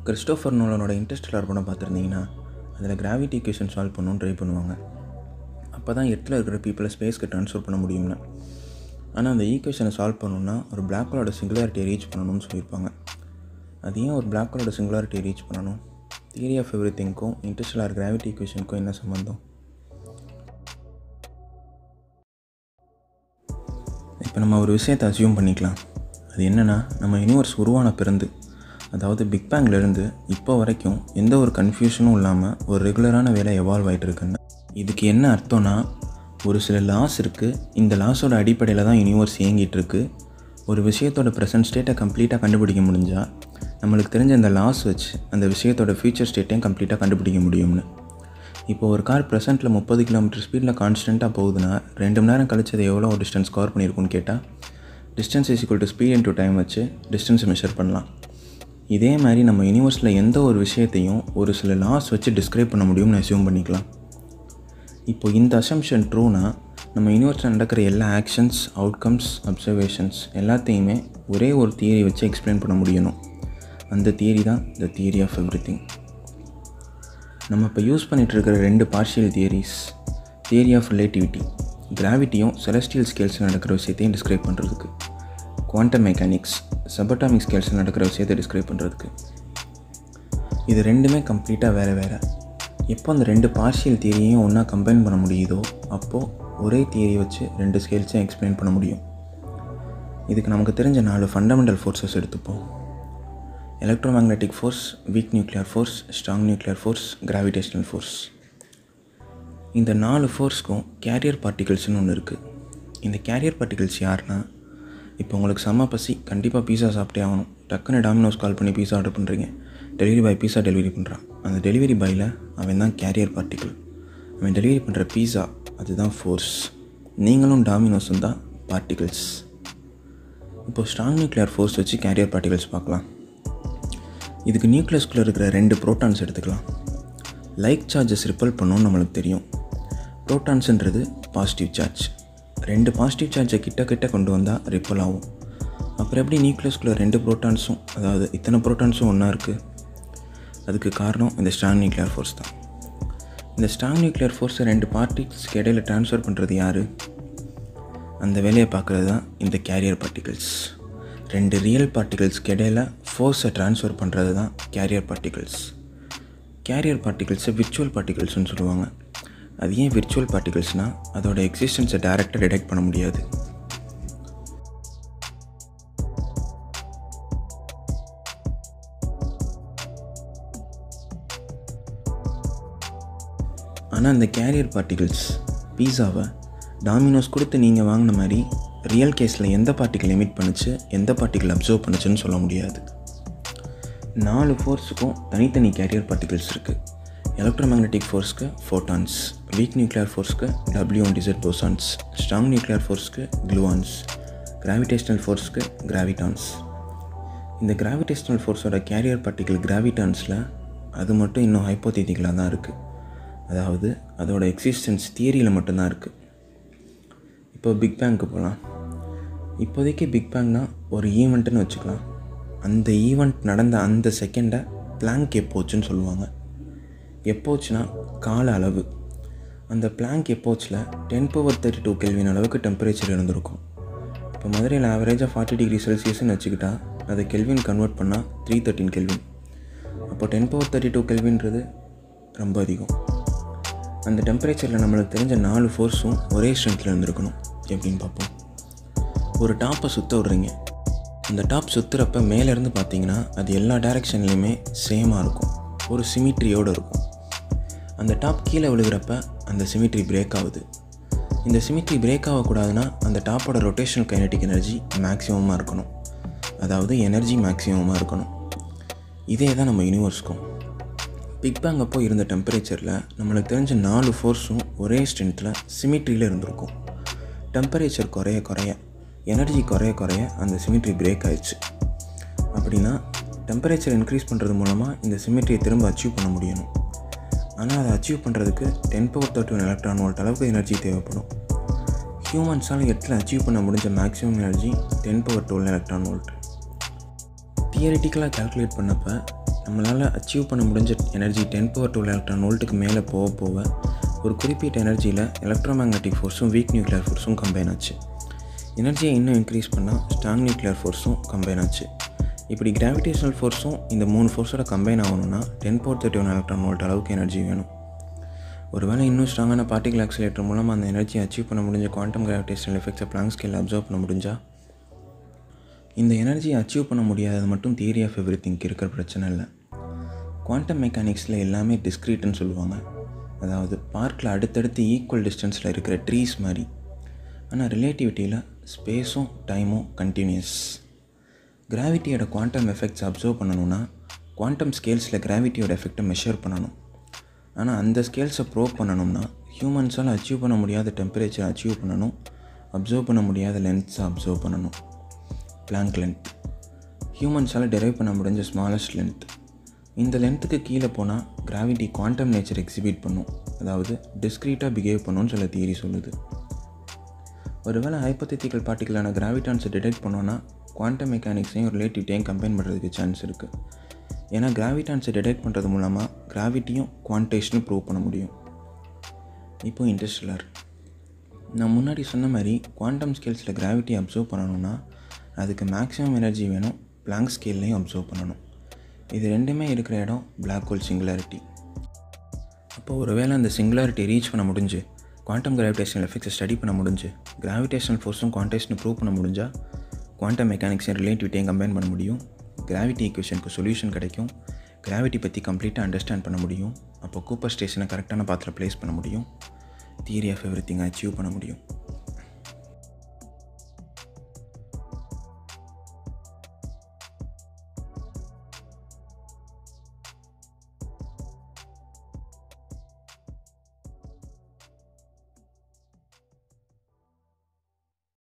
Christopher நோலனோட Interstellar படம் பார்த்துருந்தீங்கன்னா அதில் கிராவிட்டி ஈக்குவேஷன் சால்வ் பண்ணணும்னு ட்ரை பண்ணுவாங்க அப்போ தான் எர்த்தில் இருக்கிற பீப்புளை ஸ்பேஸ்க்கு ட்ரான்ஸ்ஃபர் பண்ண முடியும்னு ஆனால் அந்த ஈக்குவேஷனை சால்வ் பண்ணணும்னா ஒரு பிளாக் ஹோலோட சிங்குலாரிட்டியை ரீச் பண்ணணும்னு சொல்லியிருப்பாங்க அது ஏன் ஒரு பிளாக் ஹோலோட சிங்குலாரிட்டியை ரீச் பண்ணணும் தியரி ஆஃப் எவ்ரி திங்க்கும் இன்டர்ஸ்டெல்லார் கிராவிட்டி ஈக்குவேஷனுக்கும் என்ன சம்மந்தம் இப்போ நம்ம ஒரு விஷயத்தை அசியூம் பண்ணிக்கலாம் அது என்னென்னா நம்ம யூனிவர்ஸ் உருவான பிறந்து அதாவது பிக் பேங்லேருந்து இப்போ வரைக்கும் எந்த ஒரு கன்ஃபியூஷனும் இல்லாமல் ஒரு ரெகுலரான வேலை எவால்வ் ஆகிட்டு இருக்குன்னு இதுக்கு என்ன அர்த்தம்னா ஒரு சில லாஸ் இருக்குது இந்த லாஸோட அடிப்படையில் தான் யூனிவர்ஸ் இயங்கிட்டு இருக்கு ஒரு விஷயத்தோட ப்ரெசன்ட் ஸ்டேட்டை கம்ப்ளீட்டாக கண்டுபிடிக்க முடிஞ்சால் நம்மளுக்கு தெரிஞ்ச அந்த லாஸ் வச்சு அந்த விஷயத்தோட ஃபியூச்சர் ஸ்டேட்டையும் கம்ப்ளீட்டாக கண்டுபிடிக்க முடியும்னு இப்போ ஒரு கார் ப்ரெசென்ட்டில் முப்பது கிலோமீட்டர் ஸ்பீடில் கான்ஸ்டண்ட்டாக போகுதுன்னா ரெண்டு மணி நேரம் கழிச்சு அது எவ்வளோ டிஸ்டன்ஸ் கவர் பண்ணியிருக்குன்னு கேட்டால் distance is equal to speed into time வச்சு டிஸ்டன்ஸை மெஷர் பண்ணலாம் இதே மாதிரி நம்ம யூனிவர்ஸில் எந்த ஒரு விஷயத்தையும் ஒரு சில லாஸ் வச்சு டிஸ்கிரைப் பண்ண முடியும்னு அசியூம் பண்ணிக்கலாம் இப்போ இந்த அசம்ஷன் ட்ரூனா நம்ம யூனிவர்ஸில் நடக்கிற எல்லா ஆக்ஷன்ஸ் அவுட்கம்ஸ் அப்சர்வேஷன்ஸ் எல்லாத்தையுமே ஒரே ஒரு தியரி வச்சு எக்ஸ்பிளைன் பண்ண முடியணும் அந்த தியரி தான் the theory of every thing நம்ம இப்போ யூஸ் பண்ணிகிட்டு இருக்கிற ரெண்டு partial theories theory of relativity கிராவிட்டியும் செலஸ்டியல் ஸ்கேல்ஸில் நடக்கிற விஷயத்தையும் டிஸ்கிரைப் பண்ணுறதுக்கு குவாண்டம் மெக்கானிக்ஸ் சபட்டாமிக் ஸ்கேல்ஸில் நடக்கிற விஷயத்தை டிஸ்கிரைப் பண்ணுறதுக்கு இது ரெண்டுமே கம்ப்ளீட்டாக வேறு வேறு எப்போ அந்த ரெண்டு பார்ஷியல் தியரியையும் ஒன்றா கம்பைன் பண்ண முடியுதோ அப்போது ஒரே தியரி வச்சு ரெண்டு ஸ்கேல்ஸையும் எக்ஸ்பிளைன் பண்ண முடியும் இதுக்கு நமக்கு தெரிஞ்ச நாலு ஃபண்டமெண்டல் ஃபோர்ஸஸ் எடுத்துப்போம் electromagnetic force weak nuclear force strong nuclear force gravitational force இந்த நாலு ஃபோர்ஸ்க்கும் கேரியர் பார்ட்டிகல்ஸ்னு ஒன்று இருக்குது இந்த கேரியர் பார்ட்டிகல்ஸ் யாருன்னா இப்போ உங்களுக்கு செம்ம பசி கண்டிப்பாக பீஸா சாப்பிட்டே ஆகணும் டக்குன்னு டாமினோஸ் கால் பண்ணி பீஸா ஆர்டர் பண்ணுறீங்க டெலிவரி பாய் பீஸா டெலிவரி பண்ணுறான் அந்த டெலிவரி பாயில் அவன் தான் கேரியர் பார்ட்டிகல் அவன் டெலிவரி பண்ணுற பீஸா அதுதான் ஃபோர்ஸ் நீங்களும் டாமினோஸும் தான் பார்ட்டிகல்ஸ் இப்போ ஸ்ட்ராங் நியூக்ளியர் ஃபோர்ஸ் வச்சு கேரியர் பார்ட்டிகல்ஸ் பார்க்கலாம் இதுக்கு நியூக்ளியஸ்குள்ளே இருக்கிற ரெண்டு ப்ரோட்டான்ஸ் எடுத்துக்கலாம் லைக் சார்ஜஸ் ரிப்பல் பண்ணணும்னு நம்மளுக்கு தெரியும் ப்ரோட்டான்ஸுன்றது பாசிட்டிவ் சார்ஜ் ரெண்டு பாசிட்டிவ் சார்ஜை கிட்ட கிட்ட கொண்டு வந்தால் ரிப்பல் ஆகும் அப்புறம் எப்படி நியூக்ளியஸ்குள்ளே ரெண்டு ப்ரோட்டான்ஸும் அதாவது இத்தனை ப்ரோட்டான்ஸும் ஒன்றா இருக்குது அதுக்கு காரணம் இந்த ஸ்ட்ராங் நியூக்ளியர் ஃபோர்ஸ் தான் இந்த ஸ்ட்ராங் நியூக்ளியர் ஃபோர்ஸை ரெண்டு பார்ட்டிகிள்ஸ்க்கு இடையில் ட்ரான்ஸ்ஃபர் பண்ணுறது யார் அந்த வேலையை பார்க்குறது தான் இந்த கேரியர் பார்ட்டிகல்ஸ் ரெண்டு ரியல் பார்ட்டிகல்ஸ்க்கு இடையில் ஃபோர்ஸை ட்ரான்ஸ்ஃபர் பண்ணுறது தான் கேரியர் பார்ட்டிகல்ஸ் கேரியர் பார்ட்டிகல்ஸை விர்ச்சுவல் பார்ட்டிகல்ஸ்னு சொல்லுவாங்க அது ஏன் விர்ச்சுவல் பார்ட்டிகல்ஸ்னால் அதோட எக்ஸிஸ்டன்ஸை டேரெக்டாக டிடெக்ட் பண்ண முடியாது ஆனால் அந்த கேரியர் பார்ட்டிகல்ஸ் பீஸாவை டாமினோஸ் கொடுத்து நீங்கள் வாங்கின மாதிரி ரியல் கேஸில் எந்த பார்ட்டிக்கல் எமிட் பண்ணுச்சு எந்த பார்ட்டிக்கல் அப்சர்வ் பண்ணுச்சுன்னு சொல்ல முடியாது நாலு ஃபோர்ஸுக்கும் தனித்தனி கேரியர் பார்ட்டிகல்ஸ் இருக்குது எலக்ட்ரோமேக்னெட்டிக் ஃபோர்ஸ்க்கு ஃபோட்டான்ஸ் வீக் நியூக்ளியர் ஃபோர்ஸ்க்கு W one Z bosons strong nuclear ஃபோர்ஸ்க்கு க்ளூவான்ஸ் கிராவிடேஷனல் ஃபோர்ஸ்க்கு கிராவிட்டான்ஸ் இந்த கிராவிடேஷனல் ஃபோர்ஸோட கேரியர் பார்ட்டிக்கல் கிராவிட்டான்ஸில் அது மட்டும் இன்னும் ஹைப்போதீட்டிக்கலாக தான் இருக்குது அதாவது அதோட எக்ஸிஸ்டன்ஸ் தியரியில் மட்டும்தான் இருக்குது இப்போ பிக் பேங்க்கு போகலாம் இப்போதைக்கு பிக் பேங்னா ஒரு ஈவெண்ட்டுன்னு வச்சுக்கலாம் அந்த ஈவெண்ட் நடந்த அந்த செகண்டை பிளாங்க் எப்போச்சுன்னு சொல்லுவாங்க எப்போச்சுன்னா கால அளவு அந்த பிளாங்க் எப்போச்சில் ten power thirty two kelvin அளவுக்கு டெம்பரேச்சர் இருந்திருக்கும் இப்போ மதுரையில் ஆவரேஜாக ஃபார்ட்டி டிகிரி செல்சியஸ்னு வச்சுக்கிட்டா அதை கெல்வின் கன்வெர்ட் பண்ணால் த்ரீ தேர்ட்டின் கெல்வின் அப்போ டென் பவர் தேர்ட்டி டூ கெல்வின்றது ரொம்ப அதிகம் அந்த டெம்பரேச்சரில் நம்மளுக்கு தெரிஞ்ச நாலு ஃபோர்ஸும் ஒரே ஸ்ட்ரென்த்தில் இருந்திருக்கணும் எப்படின்னு பார்ப்போம் ஒரு டாப்பை சுற்ற விட்றீங்க அந்த டாப் சுற்றுறப்ப மேலேருந்து பார்த்தீங்கன்னா அது எல்லா டைரெக்ஷன்லேயுமே சேமாக இருக்கும் ஒரு சிமிட்ரியோடு இருக்கும் அந்த டாப் கீழே விழுகிறப்ப அந்த சிமிட்ரி பிரேக் ஆகுது இந்த சிமிட்ரி பிரேக் ஆகக்கூடாதுன்னா அந்த டாப்போட ரொட்டேஷனல் கைனட்டிக் எனர்ஜி மேக்ஸிமமாக இருக்கணும் அதாவது எனர்ஜி மேக்ஸிமமாக இருக்கணும் இதே தான் நம்ம யூனிவர்ஸ்க்கும் பிக் பேங் அப்போ இருந்த டெம்பரேச்சரில் நம்மளுக்கு தெரிஞ்ச நாலு ஃபோர்ஸும் ஒரே ஸ்ட்ரென்த்தில் சிமிட்ரியில் இருந்திருக்கும் டெம்பரேச்சர் குறைய குறைய எனர்ஜி குறைய குறைய அந்த சிமிட்ரி பிரேக் ஆயிடுச்சு அப்படின்னா டெம்பரேச்சர் இன்க்ரீஸ் பண்ணுறது மூலமாக இந்த சிமிட்ரியை திரும்ப அச்சீவ் பண்ண முடியணும் ஆனால் அதை அச்சீவ் பண்ணுறதுக்கு ten power thirty one electron volt அளவுக்கு எனர்ஜி தேவைப்படும் ஹியூமன்ஸால் எட்டில் அச்சீவ் பண்ண முடிஞ்ச maximum energy ten power twelve electron volt தியரிட்டிக்கலாக கால்குலேட் பண்ணப்போ நம்மளால் அச்சீவ் பண்ண முடிஞ்ச energy ten power two electron வோல்ட்டுக்கு மேலே போக போக ஒரு குறிப்பிட்ட எனர்ஜியில் எலக்ட்ரோ மேக்னெட்டிக் ஃபோர்ஸும் வீக் நியூக்ளியர் ஃபோர்ஸும் கம்பைன் ஆச்சு எனர்ஜியை இன்னும் இன்க்ரீஸ் பண்ணால் ஸ்ட்ராங் நியூக்ளியர் ஃபோர்ஸும் கம்பைன் ஆச்சு இப்படி கிராவிடேஷனல் ஃபோர்ஸும் இந்த மூணு ஃபோர்ஸோட கம்பைன் ஆகணும்னா ten power thirty one electron volt அளவுக்கு எனர்ஜி வேணும் ஒருவேளை இன்னும் ஸ்ட்ராங்கான பார்ட்டிகல் ஆக்சிலேட்டர் மூலமாக அந்த எனர்ஜியை அச்சீவ் பண்ண முடிஞ்ச குவாண்டம் கிராவிடேஷனல் எஃபெக்ட்ஸை பிளாங்க் ஸ்கேல் அப்சர்வ் பண்ண முடிஞ்சா இந்த எனர்ஜியை அச்சீவ் பண்ண முடியாதது மட்டும் தியரி ஆஃப் எவ்ரி திங்க் இருக்கிற பிரச்சனை இல்லை குவாண்டம் மெக்கானிக்ஸில் எல்லாமே டிஸ்க்ரீட்னு சொல்லுவாங்க அதாவது பார்க்கில் அடுத்தடுத்து ஈக்குவல் டிஸ்டன்ஸில் இருக்கிற ட்ரீஸ் மாதிரி ஆனால் ரிலேட்டிவிட்டியில் ஸ்பேஸும் டைமும் கண்டினியூஸ் கிராவிட்டியோட குவாண்டம் எஃபெக்ட்ஸ் அப்சர்வ் பண்ணணுன்னா குவாண்டம் ஸ்கேல்ஸில் கிராவிட்டியோட எஃபெக்டை மெஷர் பண்ணணும் ஆனால் அந்த ஸ்கேல்ஸை ப்ரோவ் பண்ணணும்னா ஹியூமன்ஸால் அச்சீவ் பண்ண முடியாத டெம்பரேச்சர் அச்சீவ் பண்ணணும் அப்சர்வ் பண்ண முடியாத லென்த்ஸை அப்சர்வ் பண்ணணும் பிளாங்க் லென்த் ஹியூமன்ஸால் டெரைவ் பண்ண முடிஞ்ச ஸ்மாலஸ்ட் லென்த் இந்த லென்த்துக்கு கீழே போனால் கிராவிட்டி குவாண்டம் நேச்சர் எக்ஸிபிட் பண்ணும் அதாவது டிஸ்க்ரீட்டாக பிஹேவ் பண்ணுன்னு சில தியரி சொல்லுது ஒருவேளை ஹைப்போதெட்டிக்கல் பார்ட்டிக்கலான கிராவிட்டான்ஸை டிடெக்ட் பண்ணோன்னா குவாண்டம் மெக்கானிக்ஸையும் ரிலேட்டிவிட்டியும் கம்பைன் பண்ணுறதுக்கு சான்ஸ் இருக்குது ஏன்னா கிராவிட்டான்ஸை டிடெக்ட் பண்ணுறது மூலமாக கிராவிட்டியும் குவான்டேஷனும் ப்ரூவ் பண்ண முடியும் இப்போ இன்டர்ஸ்டெல்லர் நான் முன்னாடி சொன்ன மாதிரி குவாண்டம் ஸ்கேல்ஸில் கிராவிட்டி அப்சர்வ் பண்ணணும்னா அதுக்கு மேக்ஸிமம் எனர்ஜி வேணும் பிளாங்க் ஸ்கேல்லையும் அப்சர்வ் பண்ணணும் இது ரெண்டுமே இருக்கிற இடம் பிளாக் ஹோல் சிங்குலாரிட்டி அப்போ ஒருவேளை அந்த சிங்குலாரிட்டி ரீச் பண்ண முடிஞ்சு குவாண்டம் கிராவிடேஷனல் எஃபெக்ட்ஸை ஸ்டடி பண்ண முடிஞ்சு கிராவிடேஷனல் ஃபோர்ஸும் குவான்டேஷனை ப்ரூவ் பண்ண முடிஞ்சால் குவாண்டம் மெக்கானிக்ஸையும் ரிலேட்டிவிட்டியும் கம்பைன் பண்ண முடியும் கிராவிட்டி ஈக்குவேஷனுக்கு சொல்யூஷன் கிடைக்கும் கிராவிட்டி பற்றி கம்ப்ளீட்டாக அண்டர்ஸ்டாண்ட் பண்ண முடியும் அப்போ கூப்பர் ஸ்டேஷனை கரெக்டான பாத்தில் ப்ளேஸ் பண்ண முடியும் theory of every thing achieve பண்ண முடியும்